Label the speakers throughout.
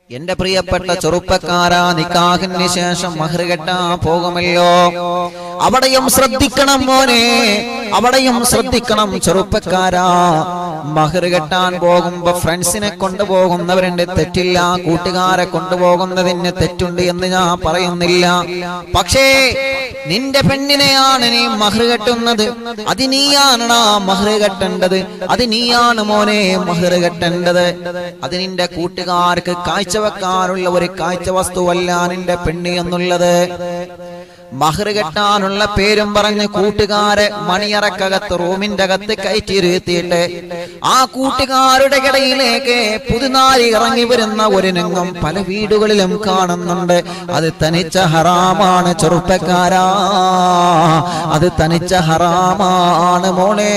Speaker 1: എന്റെ പ്രിയപ്പെട്ട ചെറുപ്പക്കാരാ നിക്കാഹിന് ശേഷം മഹർ കെട്ടാൻ പോകുമല്ലോ അവിടെയും ശ്രദ്ധിക്കണം മോനെ അവിടെയും ശ്രദ്ധിക്കണം ചെറുപ്പക്കാരാ മഹർ കെട്ടാൻ പോകുമ്പോ ഫ്രണ്ട്സിനെ കൊണ്ടുപോകുന്നവരുണ്ട് തെറ്റില്ല കൂട്ടുകാരെ കൊണ്ടുപോകുന്നതിന് തെറ്റുണ്ട് എന്ന് ഞാൻ പറയുന്നില്ല പക്ഷേ നിന്റെ പെണ്ണിനെയാണ് നീ മഹർ കെട്ടുന്നത് അത് നീയാണടാ മഹർ കെട്ടേണ്ടത് അത് നീയാണ് മോനെ മഹർ കെട്ടേണ്ടത് അത് നിന്റെ കൂട്ടുകാർക്ക് കാഴ്ചവെക്കാനുള്ള ഒരു കാഴ്ച വസ്തുവല്ല നിന്റെ പെണ്ണ് എന്നുള്ളത് മഹർ കെട്ടാനുള്ള പേരും പറഞ്ഞ് കൂട്ടുകാരെ മണിയറക്കകത്ത് റൂമിന്റെ അകത്ത് കയറ്റിയിരുത്തിയിട്ട് ആ കൂട്ടുകാരുടെ ഇടയിലേക്ക് പുതുനാരി ഇറങ്ങി വരുന്ന ഒരു രംഗം പല വീടുകളിലും കാണുന്നുണ്ട് അത് തനിച്ച ഹറാമാണ് ചെറുപ്പക്കാരാ അത് തനിച്ച ഹറാമാണ് മോളെ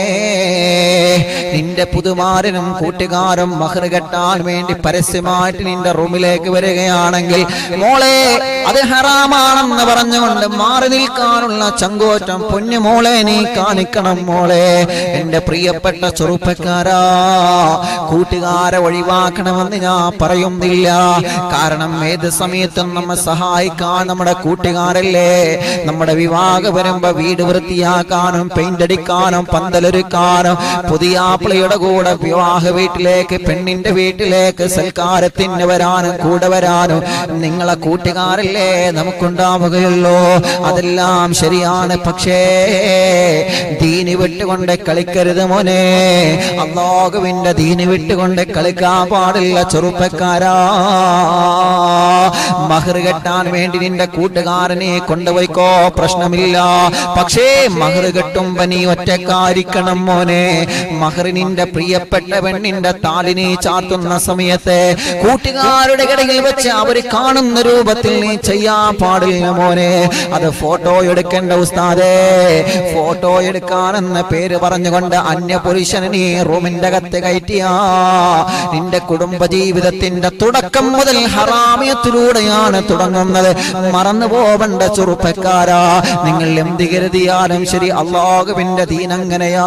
Speaker 1: നിന്റെ പുതുമാരനും കൂട്ടുകാരും മഹർ കെട്ടാൻ വേണ്ടി പരസ്യമായിട്ട് നിന്റെ റൂമിലേക്ക് വരികയാണെങ്കിൽ മോളെ അത് ഹറാമാണെന്ന് പറഞ്ഞുകൊണ്ട് മാറി നിൽക്കാനുള്ള ചങ്കോറ്റം പൊന്നു മോളെ നീ കാണിക്കണം മോളെ എന്റെ പ്രിയപ്പെട്ട ചെറുപ്പക്കാരാ കൂട്ടുകാരെ ഒഴിവാക്കണമെന്ന് ഞാൻ പറയുന്നില്ല കാരണം ഏത് സമയത്തും നമ്മെ സഹായിക്കാൻ നമ്മുടെ കൂട്ടുകാരല്ലേ നമ്മുടെ വിവാഹം വരുമ്പോ വീട് വൃത്തിയാക്കാനും പെയിന്റ് അടിക്കാനും പന്തലൊരുക്കാനും പുതിയ ആപ്പിളയുടെ കൂടെ വിവാഹ വീട്ടിലേക്ക് പെണ്ണിന്റെ വീട്ടിലേക്ക് സൽക്കാരത്തിന് വരാനും കൂടെ വരാനും നിങ്ങളെ കൂട്ടുകാരല്ലേ നമുക്കുണ്ടാവുകയുള്ളൂ അതെല്ലാം ശരിയാണ് പക്ഷേ ദീനി വിട്ടുകൊണ്ട് കളിക്കരുത് മോനെ അള്ളാഹുവിന്റെ ദീനി വിട്ടുകൊണ്ട് കളിക്കാൻ പാടില്ല ചെറുപ്പക്കാരാ മഹർ കെട്ടാൻ വേണ്ടി നിന്റെ കൂട്ടുകാരനെ കൊണ്ടുപോയിക്കോ പ്രശ്നമില്ല പക്ഷേ മഹർ കെട്ടുമ്പോ നീ ഒറ്റക്കാരിക്കണം മോനെ മഹർ നിന്റെ പ്രിയപ്പെട്ട പെണ്ണിന്റെ താലിനെ ചാർത്തുന്ന സമയത്ത് കൂട്ടുകാരുടെ ഇടയിൽ വെച്ച് അവര് കാണുന്ന രൂപത്തിൽ നീ ചെയ്യാൻ പാടില്ല മോനെ അത് ഫോട്ടോ എടുക്കേണ്ട ഉസ്താദേ ഫോട്ടോ എടുക്കാനെന്ന പേര് പറഞ്ഞുകൊണ്ട് അന്യ പുരുഷനെ നീ റൂമിന്റെ അകത്ത് കയറ്റിയ നിന്റെ കുടുംബ ജീവിതത്തിന്റെ തുടക്കം മുതൽ ഹറാമിയത്തിലൂടെയാണ് തുടങ്ങുന്നത് മറന്നു പോവണ്ട ചെറുപ്പക്കാരാ നിങ്ങൾ എന്ത് കരുതിയാലും ശരി അള്ളാഹുവിന്റെ ദീനങ്ങനെയാ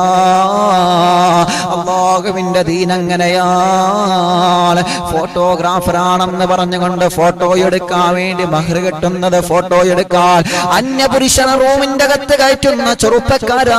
Speaker 1: അള്ളാഹുവിന്റെ ദീനങ്ങനെയാണ് ഫോട്ടോഗ്രാഫർ ആണെന്ന് പറഞ്ഞുകൊണ്ട് ഫോട്ടോ എടുക്കാൻ വേണ്ടി മഹർ കെട്ടുന്നത് ഫോട്ടോ എടുക്കാൻ അന്യപുരുഷന റൂമിന്റെ അകത്ത് കയറ്റുന്ന ചെറുപ്പക്കാരാ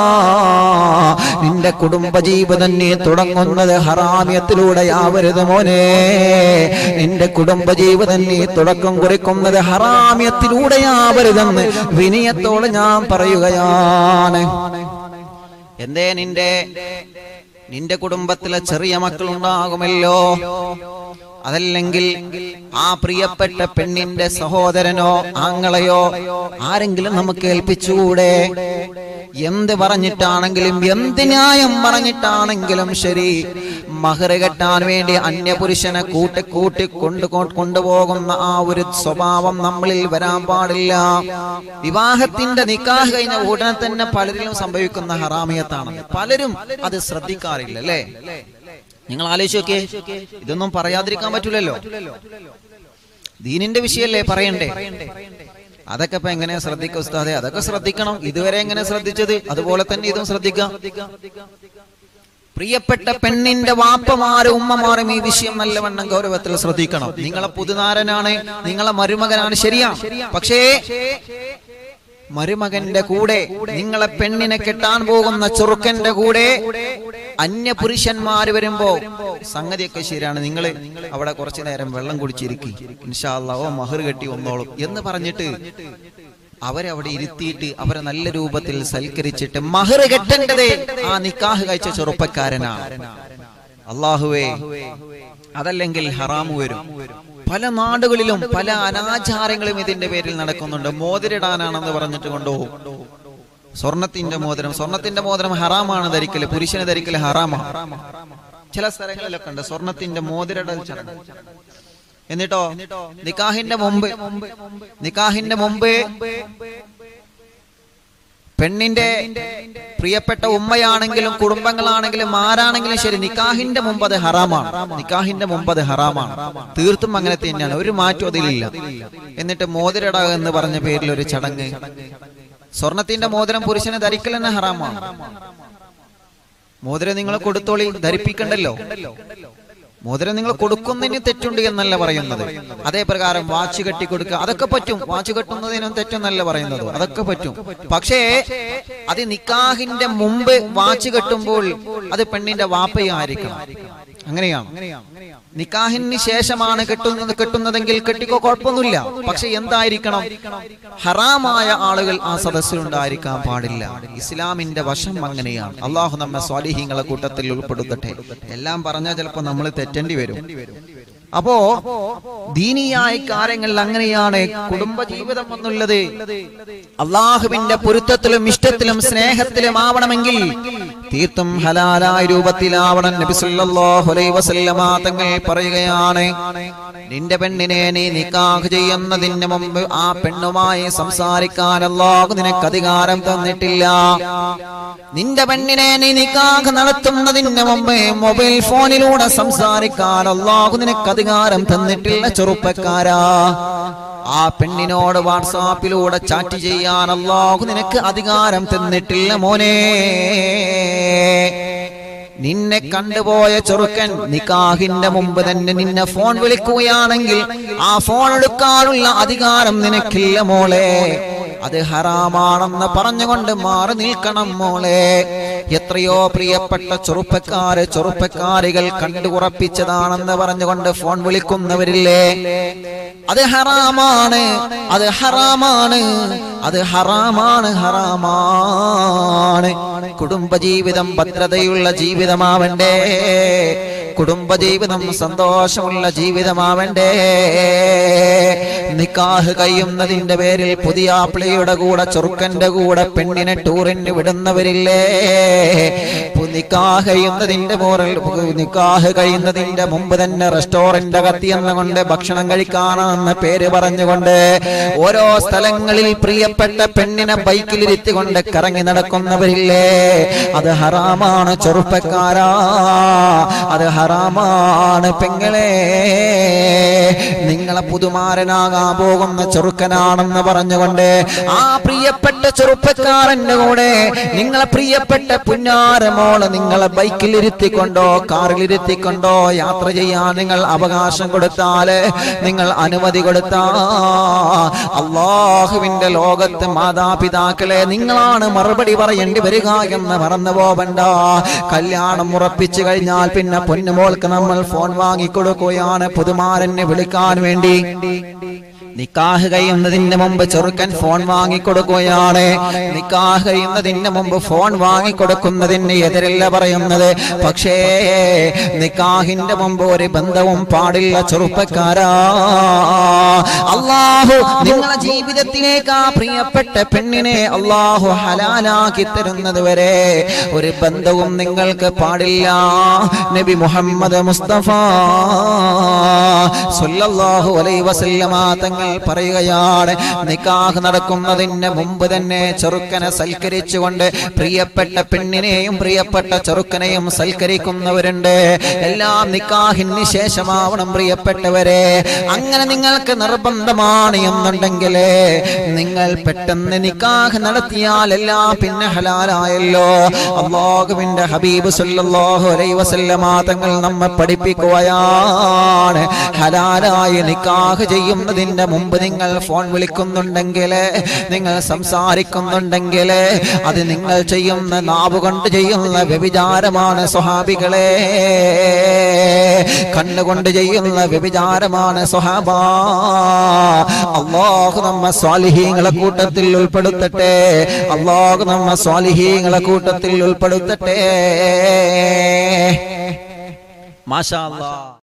Speaker 1: നിന്റെ കുടുംബ ജീവിതം നീ തുടങ്ങുന്നത് ഹറാമ്യത്തിലൂടെയാവരുത് മോനെ നിന്റെ കുടുംബ ജീവിതം നീ തുടക്കം കുറിക്കുന്നത് ഹറാമ്യത്തിലൂടെയാവരുതെന്ന് വിനയത്തോടെ ഞാൻ പറയുകയാണ് എന്തേ നിന്റെ നിന്റെ കുടുംബത്തിലെ ചെറിയ മക്കളുണ്ടാകുമല്ലോ അതല്ലെങ്കിൽ ആ പ്രിയപ്പെട്ട പെണ്ണിന്റെ സഹോദരനോ ആങ്ങളെയോ ആരെങ്കിലും നമുക്ക് ഏൽപ്പിച്ചുകൂടെ എന്ത് പറഞ്ഞിട്ടാണെങ്കിലും എന്ത് ന്യായം പറഞ്ഞിട്ടാണെങ്കിലും ശരി മഹർ കെട്ടാൻ വേണ്ടി അന്യപുരുഷനെ കൂട്ടി കൂട്ടി കൊണ്ടു കൊണ്ടുപോകുന്ന ആ ഒരു സ്വഭാവം നമ്മളിൽ വരാൻ പാടില്ല വിവാഹത്തിന്റെ നിക്കാഹ് കഴിഞ്ഞ ഉടനെ തന്നെ പലരിലും സംഭവിക്കുന്ന ഹറാമിയത്താണ് പലരും അത് ശ്രദ്ധിക്കാറില്ല അല്ലേ നിങ്ങൾ ആലോചിച്ച് നോക്കിയേ ഇതൊന്നും പറയാതിരിക്കാൻ പറ്റൂലല്ലോ ദീനിന്റെ വിഷയല്ലേ പറയണ്ടേ അതൊക്കെ ഇപ്പൊ എങ്ങനെയാ ശ്രദ്ധിക്കുക ഉസ്താദെ അതൊക്കെ ശ്രദ്ധിക്കണം ഇതുവരെ എങ്ങനെ ശ്രദ്ധിച്ചത് അതുപോലെ തന്നെ ഇതും ശ്രദ്ധിക്കാം പ്രിയപ്പെട്ട പെണ്ണിന്റെ വാപ്പമാരും ഉമ്മമാരും ഈ വിഷയം നല്ലവണ്ണം ഗൗരവത്തിൽ ശ്രദ്ധിക്കണം നിങ്ങളെ പുതുനാരനാണ് നിങ്ങളെ മരുമകനാണ് ശരിയാ പക്ഷേ മരുമകന്റെ കൂടെ നിങ്ങളെ പെണ്ണിനെ കെട്ടാൻ പോകുന്ന ചെറുക്കന്റെ കൂടെ അന്യ പുരുഷന്മാര് വരുമ്പോ സംഗതിയൊക്കെ ശരിയാണ് നിങ്ങൾ അവിടെ കുറച്ചു നേരം വെള്ളം കുടിച്ചിരിക്കും ഇൻഷാല്ലാവോ മഹർ കെട്ടി വന്നോളും എന്ന് പറഞ്ഞിട്ട് അവരെ അവിടെ ഇരുത്തിയിട്ട് അവരെ നല്ല രൂപത്തിൽ സൽക്കരിച്ചിട്ട് മഹർ കെട്ടേണ്ടത് ആ നിക്കാഹ് കഴിച്ച ചെറുപ്പക്കാരനാണ് അള്ളാഹുവേ അതല്ലെങ്കിൽ ഹറാമു വരും പല നാടുകളിലും പല അനാചാരങ്ങളും ഇതിന്റെ പേരിൽ നടക്കുന്നുണ്ട് മോതിരിടാനാണെന്ന് പറഞ്ഞിട്ട് കൊണ്ടുപോകും സ്വർണത്തിന്റെ മോതിരം സ്വർണത്തിന്റെ മോതിരം ഹറാമാണ് ധരിക്കല് പുരുഷന് ധരിക്കല് ഹറാമാണ് ചില സ്ഥലങ്ങളിലൊക്കെ ഉണ്ട് സ്വർണത്തിന്റെ മോതിരടൽ ചടങ്ങ് എന്നിട്ടോ നിക്കാഹിന്റെ മുമ്പ് നിക്കാഹിന്റെ മുമ്പ് പെണ്ണിന്റെ പ്രിയപ്പെട്ട ഉമ്മയാണെങ്കിലും കുടുംബങ്ങളാണെങ്കിലും ആരാണെങ്കിലും ശരി നിക്കാഹിന്റെ മുമ്പ് അത് ഹറാമാണ് നിക്കാഹിന്റെ മുമ്പ് അത് ഹറാമാണ് തീർത്തും അങ്ങനെ തന്നെയാണ് ഒരു മാറ്റം അതിലില്ല എന്നിട്ട് മോതിരട എന്ന് പറഞ്ഞ പേരിൽ ഒരു ചടങ്ങ് സ്വർണത്തിന്റെ മോതിരം പുരുഷനെ ധരിക്കൽ തന്നെ ഹറാമാണ് മോതിരം നിങ്ങൾ കൊടുത്തോളി ധരിപ്പിക്കണ്ടല്ലോ മോതിരം നിങ്ങൾ കൊടുക്കുന്നതിന് തെറ്റുണ്ട് എന്നല്ല പറയുന്നത് അതേ പ്രകാരം വാച്ച് കെട്ടി കൊടുക്കുക അതൊക്കെ പറ്റും വാച്ച് കെട്ടുന്നതിനും തെറ്റെന്നല്ല പറയുന്നത് അതൊക്കെ പറ്റും പക്ഷേ അത് നിക്കാഹിന്റെ മുമ്പ് വാച്ച് കെട്ടുമ്പോൾ അത് പെണ്ണിന്റെ വാപ്പയായിരിക്കണം അങ്ങനെയാണ് നിക്കാഹിന് ശേഷമാണ് കെട്ടുന്നത് കെട്ടുന്നതെങ്കിൽ കെട്ടിക്കോ കുഴപ്പമൊന്നുമില്ല പക്ഷെ എന്തായിരിക്കണം ഹറാമായ ആളുകൾ ആ സദസ്സിലുണ്ടായിരിക്കാൻ പാടില്ല ഇസ്ലാമിന്റെ വശം അങ്ങനെയാണ് അള്ളാഹു നമ്മെ സ്വാലിഹീങ്ങളെ കൂട്ടത്തിൽ ഉൾപ്പെടുത്തട്ടെ എല്ലാം പറഞ്ഞാൽ ചിലപ്പോൾ നമ്മൾ തെറ്റേണ്ടി വരും അപ്പോ ദീനിയായ കാര്യങ്ങൾ അങ്ങനെയാണ് കുടുംബജീവിതം എന്നുള്ളത് അള്ളാഹുവിന്റെ പൊരുത്തത്തിലും ഇഷ്ടത്തിലും സ്നേഹത്തിലും ആവണമെങ്കിൽ തീർത്തും ഹലാലായ രൂപത്തിലാവണം നബി സല്ലല്ലാഹു അലൈഹി വസല്ലമ തങ്ങൾ പറയുകയാണ് നിന്റെ പെണ്ണിനെ നീ നിക്കാഹ് ചെയ്യുന്നതിന് മുമ്പ് ആ പെണ്ണുമായി സംസാരിക്കാൻ അല്ലാഹു നിനക്ക് അധികാരം തന്നിട്ടില്ല നിന്റെ പെണ്ണിനെ നീ നിക്കാഹ് നടത്തുന്നതിന് മുമ്പ് മൊബൈൽ ഫോണിലൂടെ സംസാരിക്കാൻ അല്ലാഹു നിനക്ക് അധികാരം തന്നിട്ടില്ല ചെറുപ്പക്കാരാ ആ പെണ്ണിനോട് വാട്സാപ്പിലൂടെ ചാറ്റ് ചെയ്യാൻ അല്ലാഹു നിനക്ക് അധികാരം തന്നിട്ടില്ല മോനെ നിന്നെ കണ്ടുപോയ ചെറുക്കൻ നിക്കാഹിന്റെ മുമ്പ് തന്നെ നിന്നെ ഫോൺ വിളിക്കുകയാണെങ്കിൽ ആ ഫോൺ എടുക്കാനുള്ള അധികാരം നിനക്കില്ല മോളെ അത് ഹറാമാണെന്ന് പറഞ്ഞുകൊണ്ട് മാറി നിൽക്കണം മോളെ എത്രയോ പ്രിയപ്പെട്ട ചെറുപ്പക്കാര് ചെറുപ്പക്കാരികൾ കണ്ടുറപ്പിച്ചതാണെന്ന് പറഞ്ഞുകൊണ്ട് ഫോൺ വിളിക്കുന്നവരില്ലേ അത് ഹറാമാണ് അത് ഹറാമാണ് അത് ഹറാമാണ് ഹറാമാണ് കുടുംബജീവിതം ഭദ്രതയുള്ള ജീവിതമാവണ്ടേ കുടുംബജീവിതം സന്തോഷമുള്ള ജീവിതമാവണ്ടേ നിക്കാഹ് കഴിയുന്നതിന്റെ പേരിൽ പുതിയ ആപ്പിളയുടെ കൂടെ ചെറുക്കന്റെ കൂടെ പെണ്ണിനെ ടൂറിന് വിടുന്നവരില്ലേ പു- നിക്കാഹ് കഴിയുന്നതിന്റെ മോറിൽ നിക്കാഹ് കഴിയുന്നതിന്റെ മുമ്പ് തന്നെ റെസ്റ്റോറന്റ് അകത്തി എന്നുകൊണ്ട് ഭക്ഷണം കഴിക്കാനെന്ന പേര് പറഞ്ഞുകൊണ്ട് ഓരോ സ്ഥലങ്ങളിൽ പ്രിയപ്പെട്ട പെണ്ണിനെ ബൈക്കിലിരുത്തിക്കൊണ്ട് കറങ്ങി നടക്കുന്നവരില്ലേ അത് ഹറാമാണ് ചെറുപ്പക്കാരാ അത് ഹറാമാണ് പെങ്ങളെ നിങ്ങളെ പുതുമാരനാകാൻ പോകുന്ന ചെറുക്കനാണെന്ന് പറഞ്ഞുകൊണ്ട് ആ പ്രിയപ്പെട്ട ചെറുപ്പക്കാരന്റെ കൂടെ നിങ്ങളെ പ്രിയപ്പെട്ട പുന്നാരമോള് നിങ്ങളെ ബൈക്കിലിരുത്തിക്കൊണ്ടോ കാറിലിരുത്തിക്കൊണ്ടോ യാത്ര ചെയ്യാൻ നിങ്ങൾ അവകാശം കൊടുത്താല് നിങ്ങൾ അനുമതി കൊടുത്താ അള്ളാഹുവിന്റെ ലോകത്ത് മാതാപിതാക്കളെ നിങ്ങളാണ് മറുപടി പറയേണ്ടി വരിക എന്ന് മറന്നു പോവണ്ട കല്യാണം ഉറപ്പിച്ചു കഴിഞ്ഞാൽ പിന്നെ പൊന്നുമോൾക്ക് നമ്മൾ ഫോൺ വാങ്ങിക്കൊടുക്കുകയാണ് പുതുമാരനെ വിളിക്കാൻ വേണ്ടി നിക്കാഹ് കഴിയുന്നതിന് മുമ്പ് ചെറുക്കൻ ഫോൺ വാങ്ങിക്കൊടുക്കുകയാണ് നിക്കാഹ് കഴിയുന്നതിന് മുമ്പ് ഫോൺ വാങ്ങിക്കൊടുക്കുന്നതിന് എതിരല്ല പറയുന്നത് പക്ഷേ നിക്കാഹിന്റെ മുമ്പ് ഒരു ബന്ധവും പാടില്ല ചെറുപ്പക്കാരാ അള്ളാഹു നിങ്ങളെ ജീവിതത്തിലേക്ക് ആ പ്രിയപ്പെട്ട പെണ്ണിനെ അള്ളാഹു ഹലാലാക്കി തരുന്നത് വരെ ഒരു ബന്ധവും നിങ്ങൾക്ക് പാടില്ല നബി മുഹമ്മദ് മുസ്തഫ സല്ലല്ലാഹു അലൈഹി വസല്ലമ തങ്ങൾ പറയുകയാണ് നിക്കാഹ് നടക്കുന്നതിന് മുമ്പ് തന്നെ ചെറുക്കനെ സൽക്കരിച്ചുകൊണ്ട് പ്രിയപ്പെട്ട പെണ്ണിനെയും പ്രിയപ്പെട്ട ചെറുക്കനെയും സൽക്കരിക്കുന്നവരുണ്ട് എല്ലാം നിക്കാഹിന് ശേഷമാവണം പ്രിയപ്പെട്ടവരെ അങ്ങനെ നിങ്ങൾക്ക് നിർബന്ധമാണ് എന്നുണ്ടെങ്കിൽ നിങ്ങൾ പെട്ടെന്ന് നിക്കാഹ് നടത്തിയാൽ എല്ലാം പിന്നെ ഹലാലായല്ലോ അള്ളാഹുവിന്റെ ഹബീബ് സല്ലല്ലാഹു അലൈഹി വസല്ലമ തങ്ങൾ നമ്മെ പഠിപ്പിക്കുകയാണ് ഹലാലായി നിക്കാഹ് ചെയ്യുന്നതിന്റെ മുമ്പ് നിങ്ങൾ ഫോൺ വിളിക്കുന്നുണ്ടെങ്കിൽ നിങ്ങൾ സംസാരിക്കുന്നുണ്ടെങ്കിൽ അത് നിങ്ങൾ ചെയ്യുന്ന നാവ് കൊണ്ട് ചെയ്യുന്ന വ്യഭിചാരമാണ് സ്വഹാബികളെ കണ്ണുകൊണ്ട് ചെയ്യുന്ന വ്യഭിചാരമാണ് സ്വഹാബ അള്ളാഹു നമ്മ സ്വാലിഹീങ്ങളെ കൂട്ടത്തിൽ ഉൾപ്പെടുത്തട്ടെ അള്ളാഹു നമ്മ സ്വാലിഹീങ്ങളെ കൂട്ടത്തിൽ ഉൾപ്പെടുത്തട്ടെ മാഷാ അല്ലാ